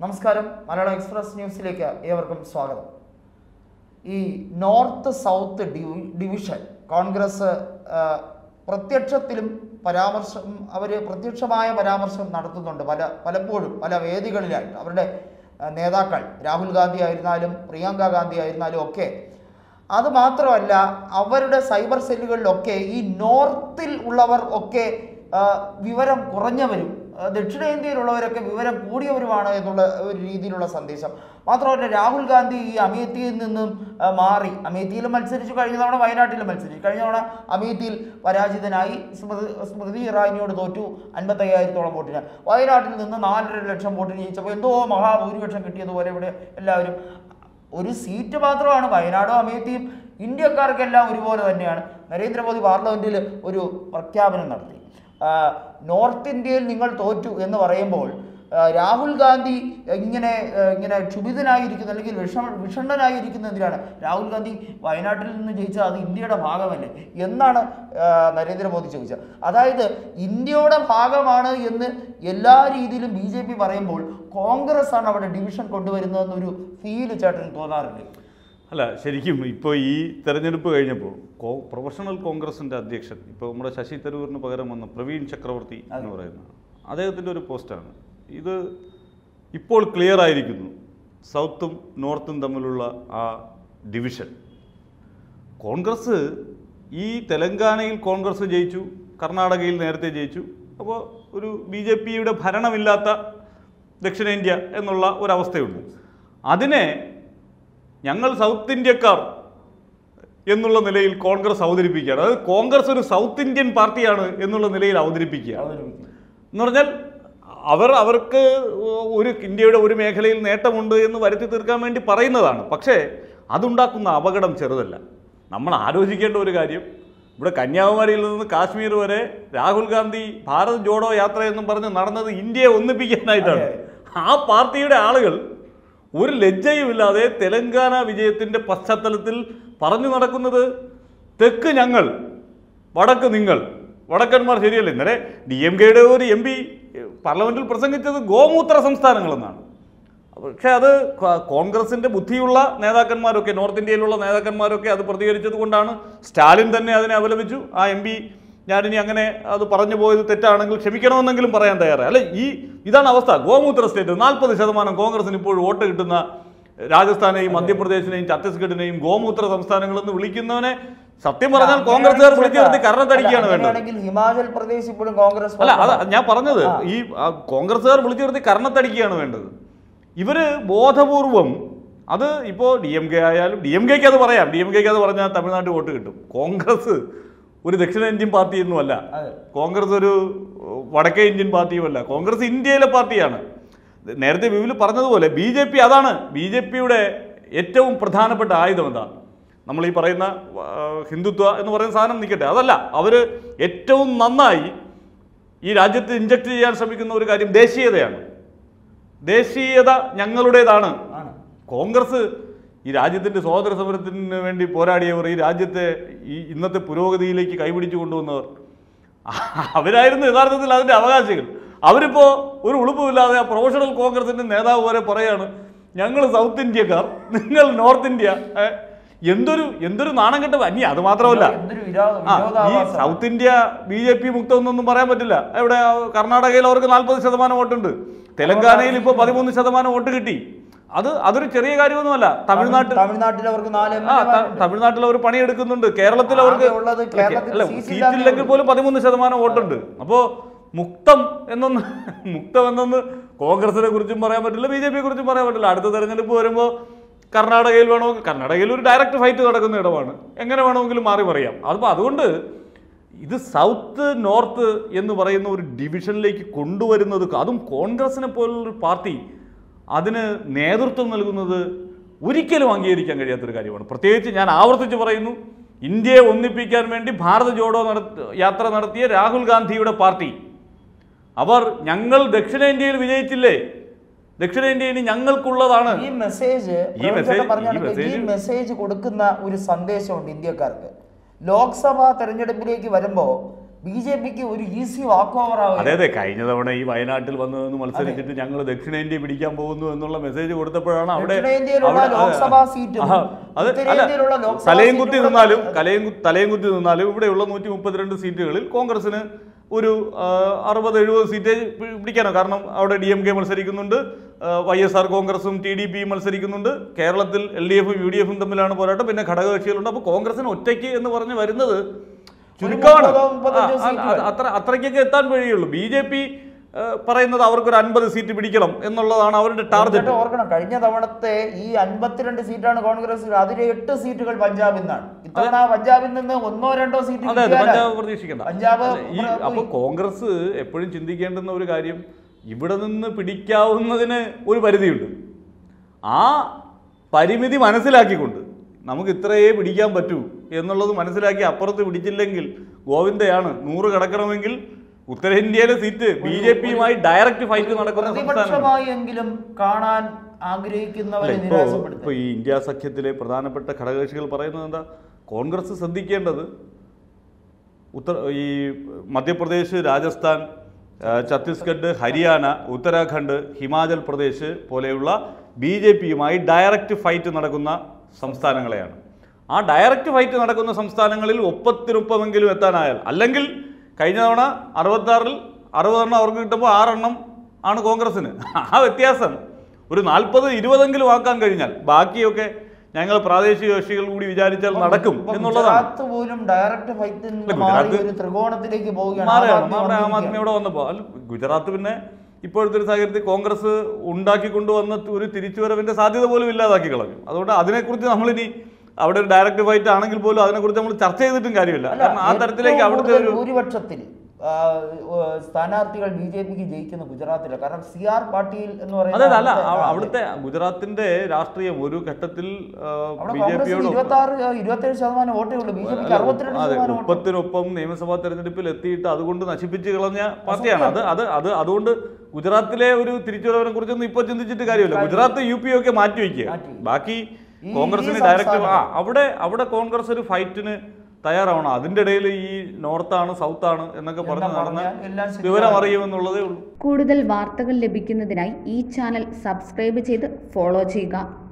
നമസ്കാരം മലയാളം എക്സ്പ്രസ് ന്യൂസിലേക്ക് ഏവർക്കും സ്വാഗതം ഈ നോർത്ത് സൗത്ത് ഡിവി ഡിവിഷൻ കോൺഗ്രസ് ആ, പ്രത്യക്ഷത്തിലും പരാമർശം അവർ പ്രത്യക്ഷമായ പരാമർശം നടത്തുന്നുണ്ട് പല പലപ്പോഴും പല വേദികളിലായിട്ട് അവരുടെ ആ, നേതാക്കൾ രാഹുൽ ഗാന്ധി ആയിരുന്നാലും പ്രിയങ്ക ഗാന്ധി ആയിരുന്നാലും ഒക്കെ അത് മാത്രമല്ല അവരുടെ സൈബർ സെല്ലുകളിലൊക്കെ ഈ നോർത്തിൽ ഉള്ളവർ ഒക്കെ ആ, വിവരം കുറഞ്ഞവരും ആ, ദക്ഷിണേന്ത്യയിലുള്ളവരൊക്കെ വിവരം കൂടിയവരുമാണ് എന്നുള്ള ഒരു രീതിയിലുള്ള സന്ദേശം മാത്രമല്ല രാഹുൽ ഗാന്ധി ഈ അമേത്തിയിൽ നിന്നും ആ, മാറി അമേത്തിയിൽ മത്സരിച്ചു കഴിഞ്ഞ തവണ വയനാട്ടിൽ മത്സരിച്ചു കഴിഞ്ഞ തവണ അമേത്തിയിൽ പരാജിതനായി സ്മൃതി സ്മൃതി ഇറാനിയോട് തോറ്റു അൻപത്തയ്യായിരത്തോളം വോട്ടിന് വയനാട്ടിൽ നിന്ന് നാലര ലക്ഷം വോട്ടിന് ജയിച്ചപ്പോൾ എന്തോ മഹാഭൂരിപക്ഷം കിട്ടിയതുപോലെ ഇവിടെ എല്ലാവരും ഒരു സീറ്റ് മാത്രമാണ് വയനാടും അമേത്തിയും ഇന്ത്യക്കാർക്കെല്ലാം ഒരുപോലെ തന്നെയാണ് നരേന്ദ്രമോദി പാർലമെന്റിൽ ഒരു പ്രഖ്യാപനം നടത്തി ആ, നോർത്ത് ഇന്ത്യയിൽ നിങ്ങൾ തോറ്റു എന്ന് പറയുമ്പോൾ ആ, രാഹുൽ ഗാന്ധി ഇങ്ങനെ ആ, ഇങ്ങനെ ക്ഷുഭിതനായിരിക്കുന്ന അല്ലെങ്കിൽ വിഷമ വിഷണ്ണനായിരിക്കുന്ന എന്തിനാണ് രാഹുൽ ഗാന്ധി വയനാട്ടിൽ നിന്ന് ജയിച്ചാൽ അത് ഇന്ത്യയുടെ ഭാഗമല്ലേ എന്നാണ് ആ, നരേന്ദ്രമോദി ചോദിച്ചത് അതായത് ഇന്ത്യയുടെ ഭാഗമാണ് എന്ന് എല്ലാ രീതിയിലും ബി ജെ പി പറയുമ്പോൾ കോൺഗ്രസ് ആണ് അവിടെ ഡിവിഷൻ കൊണ്ടുവരുന്നതെന്നൊരു ഫീല് ചേട്ടന് തോന്നാറില്ലേ അല്ല ശരിക്കും ഇപ്പോൾ ഈ തെരഞ്ഞെടുപ്പ് കഴിഞ്ഞപ്പോൾ കോ പ്രൊഫഷണൽ കോൺഗ്രസിൻ്റെ അധ്യക്ഷൻ ഇപ്പോൾ നമ്മുടെ ശശി തരൂരിന് പകരം വന്ന പ്രവീൺ ചക്രവർത്തി എന്ന് പറയുന്ന അദ്ദേഹത്തിൻ്റെ ഒരു പോസ്റ്റാണ് ഇത് ഇപ്പോൾ ക്ലിയർ ആയിരിക്കുന്നു സൗത്തും നോർത്തും തമ്മിലുള്ള ആ ഡിവിഷൻ കോൺഗ്രസ് ഈ തെലങ്കാനയിൽ കോൺഗ്രസ് ജയിച്ചു കർണാടകയിൽ നേരത്തെ ജയിച്ചു അപ്പോൾ ഒരു ബി ജെ പിയുടെ ഭരണമില്ലാത്ത ദക്ഷിണേന്ത്യ എന്നുള്ള ഒരവസ്ഥയുണ്ട് അതിനെ ഞങ്ങൾ സൗത്ത് ഇന്ത്യക്കാർ എന്നുള്ള നിലയിൽ കോൺഗ്രസ് അവതരിപ്പിക്കുകയാണ് അതായത് കോൺഗ്രസ് ഒരു സൗത്ത് ഇന്ത്യൻ പാർട്ടിയാണ് എന്നുള്ള നിലയിൽ അവതരിപ്പിക്കുകയാണ് എന്ന് പറഞ്ഞാൽ അവർ അവർക്ക് ഒരു ഇന്ത്യയുടെ ഒരു മേഖലയിൽ നേട്ടമുണ്ട് എന്ന് വരുത്തി തീർക്കാൻ വേണ്ടി പറയുന്നതാണ് പക്ഷേ അതുണ്ടാക്കുന്ന അപകടം ചെറുതല്ല നമ്മൾ ആലോചിക്കേണ്ട ഒരു കാര്യം ഇവിടെ കന്യാകുമാരിയിൽ നിന്ന് കാശ്മീർ വരെ രാഹുൽ ഗാന്ധി ഭാരത് ജോഡോ യാത്ര എന്നും പറഞ്ഞ് നടന്നത് ഇന്ത്യയെ ഒന്നിപ്പിക്കാനായിട്ടാണ് ആ പാർട്ടിയുടെ ആളുകൾ ഒരു ലജ്ജയുമില്ലാതെ തെലങ്കാന വിജയത്തിന്റെ പശ്ചാത്തലത്തിൽ പറഞ്ഞു നടക്കുന്നത് തെക്ക് ഞങ്ങൾ വടക്ക് നിങ്ങൾ വടക്കന്മാർ ശരിയല്ല ഇന്നലെ ഡി എം കെയുടെ ഒരു എം പി പാർലമെന്റിൽ പ്രസംഗിച്ചത് ഗോമൂത്ര സംസ്ഥാനങ്ങളെന്നാണ് പക്ഷേ അത് കോ- കോൺഗ്രസിന്റെ ബുദ്ധിയുള്ള നേതാക്കന്മാരൊക്കെ നോർത്ത് ഇന്ത്യയിലുള്ള നേതാക്കന്മാരൊക്കെ അത് പ്രതികരിച്ചത് കൊണ്ടാണ് സ്റ്റാലിൻ തന്നെ അതിനെ അപലപിച്ചു ആ എം പി ഞാനിനി അങ്ങനെ അത് പറഞ്ഞു പോയത് തെറ്റാണെങ്കിൽ ക്ഷമിക്കണമെന്നെങ്കിലും പറയാൻ തയ്യാറായി അല്ലെ ഈ ഇതാണ് അവസ്ഥ ഗോമൂത്ര സ്റ്റേറ്റ് നാൽപ്പത് ശതമാനം കോൺഗ്രസിന് ഇപ്പോൾ വോട്ട് കിട്ടുന്ന രാജസ്ഥാനെയും മധ്യപ്രദേശിനെയും ഛത്തീസ്ഗഡിനെയും ഗോമൂത്ര സംസ്ഥാനങ്ങളെന്ന് വിളിക്കുന്നവനെ സത്യം പറഞ്ഞാൽ കോൺഗ്രസ്സുകാർ വിളിച്ചു നിർത്തി കരണത്തടിക്കുകയാണ് വേണ്ടത് അങ്ങനെയാണെങ്കിൽ ഹിമാചൽ പ്രദേശ് ഇപ്പോഴും കോൺഗ്രസ് അല്ല അത് ഞാൻ പറഞ്ഞത് ഈ ആ, കോൺഗ്രസ്സുകാർ വിളിച്ചു നിർത്തി കർണത്തടിക്കുകയാണ് വേണ്ടത് ഇവര് ബോധപൂർവം അത് ഇപ്പോൾ ഡി എം കെ ആയാലും ഡി എം കെക്ക് അത് പറയാം ഡി എം കെക്ക് അത് പറഞ്ഞാൽ തമിഴ്നാട്ടിൽ വോട്ട് കിട്ടും കോൺഗ്രസ് ഒരു ദക്ഷിണേന്ത്യൻ പാർട്ടിയൊന്നുമല്ല അതെ. കോൺഗ്രസ് ഒരു ഏഹ്, വടക്കേ ഇന്ത്യൻ പാർട്ടിയുമല്ല കോൺഗ്രസ് ഇന്ത്യയിലെ പാർട്ടിയാണ് നേരത്തെ വിവിൽ പറഞ്ഞതുപോലെ ബി ജെ പി അതാണ് ബി ജെ പിയുടെ ഏറ്റവും പ്രധാനപ്പെട്ട ആയുധം എന്താ നമ്മൾ ഈ പറയുന്ന ആ, ഹിന്ദുത്വ എന്ന് പറയുന്ന സാധനം നിൽക്കട്ടെ അതല്ല അവർ ഏറ്റവും നന്നായി ഈ രാജ്യത്ത് ഇഞ്ചക്ട് ചെയ്യാൻ ശ്രമിക്കുന്ന ഒരു കാര്യം ദേശീയതയാണ് ദേശീയത ഞങ്ങളുടേതാണ് ആണ് കോൺഗ്രസ് ഈ രാജ്യത്തിന്റെ സ്വാതന്ത്ര്യ സമരത്തിന് വേണ്ടി പോരാടിയവർ ഈ രാജ്യത്തെ ഈ ഇന്നത്തെ പുരോഗതിയിലേക്ക് കൈപിടിച്ചു കൊണ്ടുവന്നവർ അവരായിരുന്നു യഥാർത്ഥത്തിൽ അതിന്റെ അവകാശികൾ അവരിപ്പോ ഒരു ഉളുപ്പുമില്ലാതെ ആ പ്രൊഫഷണൽ കോൺഗ്രസിന്റെ നേതാവ് വരെ പറയാണ് ഞങ്ങൾ സൗത്ത് ഇന്ത്യക്കാർ നിങ്ങൾ നോർത്ത് ഇന്ത്യ ഏ, എന്തൊരു എന്തൊരു നാണം കെട്ട അന്യ അത് മാത്രമല്ല എന്തൊരു വിരോധ ആ, ഈ വിരോധാഭാസം south India B J P മുക്തമെന്നൊന്നും പറയാൻ പറ്റില്ല എവിടെ ആ, കർണാടകയിൽ അവർക്ക് നാൽപ്പത് ശതമാനം വോട്ടുണ്ട് തെലങ്കാനയിൽ ഇപ്പോൾ പതിമൂന്ന് ശതമാനം വോട്ട് കിട്ടി അത് അതൊരു ചെറിയ കാര്യമൊന്നുമല്ല തമിഴ്നാട്ടിൽ തമിഴ്നാട്ടിൽ അവർക്ക് നാല് ആ ത- തമിഴ്നാട്ടിൽ അവർ പണിയെടുക്കുന്നുണ്ട് കേരളത്തിൽ അവർക്ക് ആകെ ഉള്ളത് കേരളത്തിൽ അല്ല, സീറ്റ് സീറ്റില്ലെങ്കിൽ ഇല്ലാത്തേ പോലും പതിമൂന്ന് ശതമാനം വോട്ടുണ്ട് അപ്പോ മുക്തം എന്നൊന്ന് മുക്തം എന്നൊന്ന് കോൺഗ്രസിനെ കുറിച്ചും പറയാൻ പറ്റില്ല ബി ജെ പിയെ കുറിച്ചും പറയാൻ പറ്റില്ല അടുത്ത തെരഞ്ഞെടുപ്പ് വരുമ്പോൾ കർണാടകയിൽ വേണോ കർണാടകയിൽ ഒരു ഡയറക്റ്റ് ഫൈറ്റ് നടക്കുന്ന ഇടമാണ് എങ്ങനെ വേണമെങ്കിലും മാറി പറയാം അപ്പോൾ അതുകൊണ്ട് ഇത് സൗത്ത് നോർത്ത് എന്ന് പറയുന്ന ഒരു ഡിവിഷനിലേക്ക് കൊണ്ടുവരുന്നത് അതും കോൺഗ്രസിനെ പോലുള്ളൊരു പാർട്ടി അതിന് നേതൃത്വം നൽകുന്നത് ഒരിക്കലും അംഗീകരിക്കാൻ കഴിയാത്തൊരു കാര്യമാണ് പ്രത്യേകിച്ച് ഞാൻ ആവർത്തിച്ച് പറയുന്നു ഇന്ത്യയെ ഒന്നിപ്പിക്കാൻ വേണ്ടി ഭാരത് ജോഡോ നടത്ത യാത്ര നടത്തിയ രാഹുൽ ഗാന്ധിയുടെ പാർട്ടി അവർ ഞങ്ങൾ ദക്ഷിണേന്ത്യയിൽ വിജയിച്ചില്ലേ ദക്ഷിണേന്ത്യ ഇനി ഞങ്ങൾക്കുള്ളതാണ് ഈ മെസ്സേജ് ഈ മെസ്സേജ്- പറഞ്ഞ ഈ ഈ മെസ്സേജ് മെസ്സേജ് കൊടുക്കുന്ന ഒരു സന്ദേശമുണ്ട് ഇന്ത്യക്കാർക്ക് ലോക്സഭാ തെരഞ്ഞെടുപ്പിലേക്ക് വരുമ്പോൾ ബി ജെ പിക്ക് ഒരു ഈസി വാക്ക് ഓവർ അതെ ആവുക അതെ കഴിഞ്ഞ തവണ ഈ വയനാട്ടിൽ വന്നു നിന്ന് മത്സരിച്ചിട്ട് ഞങ്ങൾ ദക്ഷിണേന്ത്യ പിടിക്കാൻ പോകുന്നു എന്നുള്ള മെസ്സേജ് കൊടുത്തപ്പോഴാണ് അവിടെ ദക്ഷിണേന്ത്യയിലുള്ള അവിടെ- ലോക്സഭാ സീറ്റും ആഹാ, അത് അല്ല, ഉത്തരേന്ത്യയിലുള്ള ലോക്സഭാ തലയും കുത്തി സീറ്റും നിന്നാലും കൂടെ കലയും കു- തലയും കുത്തി നിന്നാലും ഇവിടെയുള്ള നൂറ്റി മുപ്പത്തിരണ്ട് സീറ്റുകളിൽ കോൺഗ്രസിന് ഒരു ആ, അറുപത് എഴുപത് സീറ്റ് പി- പിടിക്കാനോ കാരണം അവിടെ ഡി എം കെ മത്സരിക്കുന്നുണ്ട് വൈ എസ് ആർ കോൺഗ്രസും ടി ഡി പിയും മത്സരിക്കുന്നുണ്ട് കേരളത്തിൽ എൽ ഡി എഫും യു ഡി എഫും തമ്മിലാണ് പോരാട്ടം പിന്നെ ഘടകകക്ഷികളുണ്ട് അപ്പോൾ കോൺഗ്രസിന് ഒറ്റയ്ക്ക് എന്ന് പറഞ്ഞ് വരുന്നത് ചുരുക്കമാണ് മുപ്പതോ മുപ്പത്തഞ്ചോ ആ, ആ, ആ, അത്ര അത്രയ്ക്കൊക്കെ എത്താൻ വഴിയുള്ളൂ ബി ജെ പി പറയുന്നത് അവർക്കൊരു അൻപത് സീറ്റ് പിടിക്കണം എന്നുള്ളതാണ് അവരുടെ ടാർഗറ്റ് എന്നിട്ട് ഓർക്കണം കഴിഞ്ഞ തവണത്തെ ഈ അൻപത്തിരണ്ട് സീറ്റാണ് കോൺഗ്രസ് അതിലെ എട്ട് സീറ്റുകൾ പഞ്ചാബിൽ നിന്നാണ് ഇത്തവണ പഞ്ചാബിൽ നിന്ന് ഒന്നോ രണ്ടോ സീറ്റ് അതെ അതെ കിട്ടിയാലാ- പഞ്ചാബ് പ്രതീക്ഷിക്കണ്ട പഞ്ചാബ് അല്ല, ഈ പ്ര- അപ്പൊ കോൺഗ്രസ് എപ്പോഴും ചിന്തിക്കേണ്ടുന്ന ഒരു കാര്യം ഇവിടെ നിന്ന് പിടിക്കാവുന്നതിന് ഒരു പരിധിയുണ്ട് ആ പരിമിതി മനസ്സിലാക്കിക്കൊണ്ട് നമുക്ക് ഇത്രയേ പിടിക്കാൻ പറ്റൂ എന്നുള്ളത് മനസ്സിലാക്കി അപ്പുറത്ത് പിടിച്ചില്ലെങ്കിൽ ഗോവിന്ദയാണ് നൂറ് കടക്കണമെങ്കിൽ ഉത്തരേന്ത്യയിലെ സീറ്റ് ബി ജെ പിയുമായി ഡയറക്റ്റ് ഫൈറ്റ് നടക്കുന്ന സംസ്ഥാനം പ്രതിപക്ഷമായി എങ്കിലും കാണാൻ അല്ല, ആഗ്രഹിക്കുന്നവരെ ഇപ്പോ നിരാശപ്പെടുത്തും ഇപ്പോ ഈ ഇന്ത്യ സഖ്യത്തിലെ പ്രധാനപ്പെട്ട ഘടകകക്ഷികൾ പറയുന്നത് എന്താ കോൺഗ്രസ് ശ്രദ്ധിക്കേണ്ടത് ഉത്തർ ഈ മധ്യപ്രദേശ് രാജസ്ഥാൻ ആ, ഛത്തീസ്ഗഡ് ഹരിയാന ഉത്തരാഖണ്ഡ് ഹിമാചൽ പ്രദേശ് പോലെയുള്ള ബി ജെ പിയുമായി ഡയറക്റ്റ് ഫൈറ്റ് നടക്കുന്ന സംസ്ഥാനങ്ങളെയാണ് ആ ഡയറക്റ്റ് ഫൈറ്റ് നടക്കുന്ന സംസ്ഥാനങ്ങളിൽ ഒപ്പത്തിനൊപ്പമെങ്കിലും എത്താനായാൽ അല്ലെങ്കിൽ കഴിഞ്ഞ തവണ അറുപത്താറിൽ അറുപതെണ്ണം അവർക്ക് കിട്ടുമ്പോൾ ആറെണ്ണം ആണ് കോൺഗ്രസിന് ആ വ്യത്യാസം ഒരു നാൽപ്പത് ഇരുപതെങ്കിലും ആക്കാൻ കഴിഞ്ഞാൽ ബാക്കിയൊക്കെ ഞങ്ങൾ പ്രാദേശിക കക്ഷികൾ കൂടി വിചാരിച്ചാൽ നടക്കും ഇപ്പൊ എന്നുള്ളതാണ് ഗുജറാത്ത് പോലും ഡയറക്റ്റ് ഫൈറ്റിൽ നിന്ന് ഇല്ല, മാറി ഗുജറാത്ത് ഒരു ത്രികോണത്തിലേക്ക് പോവുകയാണ് മാറുകയാണ് ആം ആദ്മി നമ്മുടെ ആം ആദ്മി വന്നിരിക്കുകയാണ്. ഇവിടെ വന്നപ്പോൾ അല്ല ഗുജറാത്ത് പിന്നെ ഇപ്പോഴത്തെ ഒരു സാഹചര്യത്തിൽ കോൺഗ്രസ് ഉണ്ടാക്കി കൊണ്ടുവന്ന ഒരു തിരിച്ചുവരവിന്റെ സാധ്യത പോലും ഇല്ലാതാക്കി കളഞ്ഞു അതുകൊണ്ട് അതിനെക്കുറിച്ച് നമ്മളിനി അവിടെ ഒരു ഡയറക്റ്റ് ഫൈറ്റ് ആണെങ്കിൽ പോലും അതിനെക്കുറിച്ച് നമ്മൾ ചർച്ച ചെയ്തിട്ടും കാര്യമില്ല അല്ല, കാരണം ആ തരത്തിലേക്ക് ഏറ്റവും അവിടുത്തെ കൂടുതൽ ഒരു ഭൂരിപക്ഷത്തിൽ ആ, ഏ, സ്ഥാനാർത്ഥികൾ ബി ജെ പിക്ക് ജയിക്കുന്ന ഗുജറാത്തിലാണ് കാരണം സി ആർ പാട്ടീൽ എന്ന് അതെ അതെ, അല്ല അവിടുത്തെ- അവ- അവിടുത്തെ ഗുജറാത്തിന്റെ രാഷ്ട്രീയം ഒരു ഘട്ടത്തിൽ അവിടെ ബി ജെ കോൺഗ്രസ് പിയോട് ഇരുപത്തി ആറ് ഇരുപത്തേഴ് ശതമാനം വോട്ടേ ഉള്ളൂ ബി ജെ പിക്ക് അറുപത്തിരണ്ട് അതെ ശതമാനം വോട്ട് ഒപ്പത്തിനൊപ്പം നിയമസഭാ തെരഞ്ഞെടുപ്പിൽ എത്തിയിട്ട് അതുകൊണ്ട് നശിപ്പിച്ച് കളഞ്ഞ പാർട്ടിയാണ് അത് അത് അത് അതുകൊണ്ട് ഗുജറാത്തിലെ ഒരു തിരിച്ചുവരവിനെ കുറിച്ചൊന്നും ഇപ്പൊ ചിന്തിച്ചിട്ട് കാര്യമില്ല ഗുജറാത്ത് യു പി ഒക്കെ മാറ്റി വയ്ക്കുക മാറ്റി. ബാക്കി ഈ- കോൺഗ്രസിന് ഈ ഡയറക്റ്റ് ആ സംസ്ഥാനം. അവിടെ അവിടെ കോൺഗ്രസ് ഒരു ഫൈറ്റിന് തയ്യാറാവണം അതിന്റെ ഇടയിൽ ഈ നോർത്താണ് സൗത്താണ് എന്നൊക്കെ പറഞ്ഞ് എന്താ നടന്ന പറഞ്ഞാൽ എല്ലാം ശരിയാണ്. വിവരം അറിയുമെന്നുള്ളതേ ഉള്ളൂ കൂടുതൽ വാർത്തകൾ ലഭിക്കുന്നതിനായി ഈ ചാനൽ സബ്സ്ക്രൈബ് ചെയ്ത് ഫോളോ ചെയ്യുക